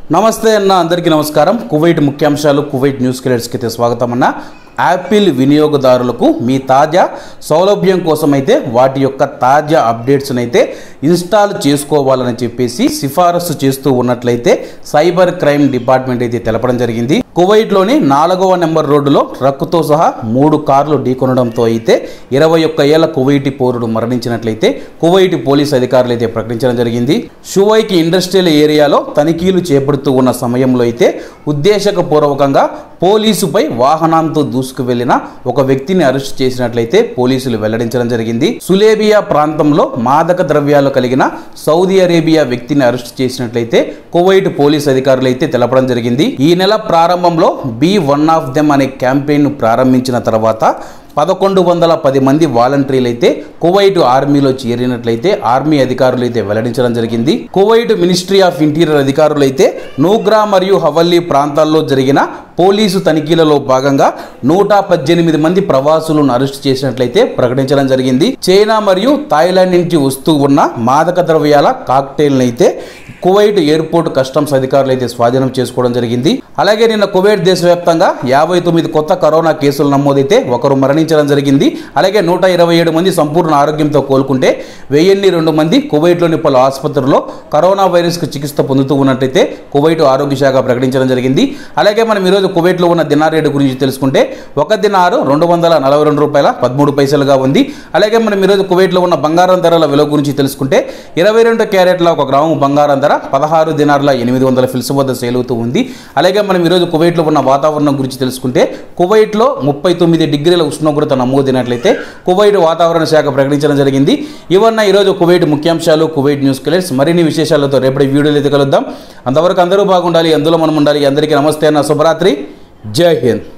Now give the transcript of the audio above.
నమస్తే అన్న అందరికీ నమస్కారం కువైట్ ముఖ్యాంశాలు కువైట్ న్యూస్ కిలర్స్కి అయితే స్వాగతం అన్న యాపిల్ వినియోగదారులకు మీ తాజా సౌలభ్యం కోసం అయితే వాటి యొక్క తాజా అప్డేట్స్ని అయితే ఇన్స్టాల్ చేసుకోవాలని చెప్పేసి సిఫారసు చేస్తూ ఉన్నట్లయితే సైబర్ క్రైమ్ డిపార్ట్మెంట్ అయితే తెలపడం జరిగింది కువైట్లోని నాలుగవ నెంబర్ రోడ్డులో ట్రక్కుతో సహా మూడు కార్లు ఢీకొనడంతో అయితే ఇరవై ఒక్క ఏళ్ల కువైటి పౌరుడు మరణించినట్లయితే కువైటి పోలీస్ అధికారులు అయితే ప్రకటించడం జరిగింది షువైకి ఇండస్ట్రియల్ ఏరియాలో తనిఖీలు చేపడుతూ ఉన్న సమయంలో అయితే ఉద్దేశకపూర్వకంగా పోలీసుపై వాహనంతో దూసుకు వెళ్లిన ఒక వ్యక్తిని అరెస్ట్ చేసినట్లయితే పోలీసులు వెల్లడించడం జరిగింది సులేబియా ప్రాంతంలో మాదక ద్రవ్యాలు కలిగిన సౌదీ అరేబియా వ్యక్తిని అరెస్ట్ చేసినట్లయితే కువైట్ పోలీస్ అధికారులు అయితే తెలపడం జరిగింది ఈ నెల ప్రారంభంలో బి వన్ ఆఫ్ దెమ్ అనే క్యాంపెయిన్ ప్రారంభించిన తర్వాత పదకొండు వందల పది మంది వాలంటీర్లు అయితే కువైట్ ఆర్మీలో చేరినట్లయితే ఆర్మీ అధికారులు అయితే వెల్లడించడం జరిగింది కువైట్ మినిస్ట్రీ ఆఫ్ ఇంటీరియర్ అధికారులు అయితే నూగ్రా మరియు హవల్లీ ప్రాంతాల్లో జరిగిన పోలీసు తనిఖీలలో భాగంగా నూట పద్దెనిమిది మంది ప్రవాసులను అరెస్ట్ చేసినట్లయితే ప్రకటించడం జరిగింది చైనా మరియు థాయిలాండ్ నుంచి వస్తూ ఉన్న మాదక ద్రవ్యాల కాక్టైల్ని అయితే కువైట్ ఎయిర్పోర్ట్ కస్టమ్స్ అధికారులు అయితే స్వాధీనం చేసుకోవడం జరిగింది అలాగే నిన్న కువైట్ దేశవ్యాప్తంగా యాభై తొమ్మిది కొత్త కరోనా కేసులు నమోదైతే ఒకరు మరణించడం జరిగింది అలాగే నూట ఇరవై ఏడు మంది సంపూర్ణ ఆరోగ్యంతో కోలుకుంటే వెయ్యిన్ని రెండు మంది కువైట్లోని పలు ఆసుపత్రుల్లో కరోనా వైరస్కు చికిత్స పొందుతూ ఉన్నట్టయితే కువైట్ ఆరోగ్య శాఖ ప్రకటించడం జరిగింది అలాగే మనం ఈరోజు కువైట్లో ఉన్న దినార్ రేటు గురించి తెలుసుకుంటే ఒక దినారు రెండు వందల నలభై రెండు రూపాయల పదమూడు పైసలుగా ఉంది అలాగే మనం ఈరోజు కువైట్లో ఉన్న బంగారం ధరల విలువ గురించి తెలుసుకుంటే ఇరవై రెండు క్యారెట్ల ఒక గ్రాము బంగారం ధర పదహారు దినార్ల ఎనిమిది వందల ఫిల్స్ వద్ద సేల్ అవుతూ ఉంది అలాగే మనం ఈరోజు కువైట్లో ఉన్న వాతావరణం గురించి తెలుసుకుంటే కువైట్లో ముప్పై తొమ్మిది డిగ్రీల ఉష్ణోగ్రత నమోదైనట్లయితే కువైట్ వాతావరణ శాఖ ప్రకటించడం జరిగింది ఇవన్న ఈరోజు కువైట్ ముఖ్యాంశాలు కువైట్ న్యూస్ కిలర్స్ మరిన్ని విశేషాలతో రేపటి వీడియోలు అయితే కలుద్దాం అంతవరకు అందరూ బాగుండాలి అందులో మనం ఉండాలి అందరికీ నమస్తే అన్న శుభరాత్రి జై హింద్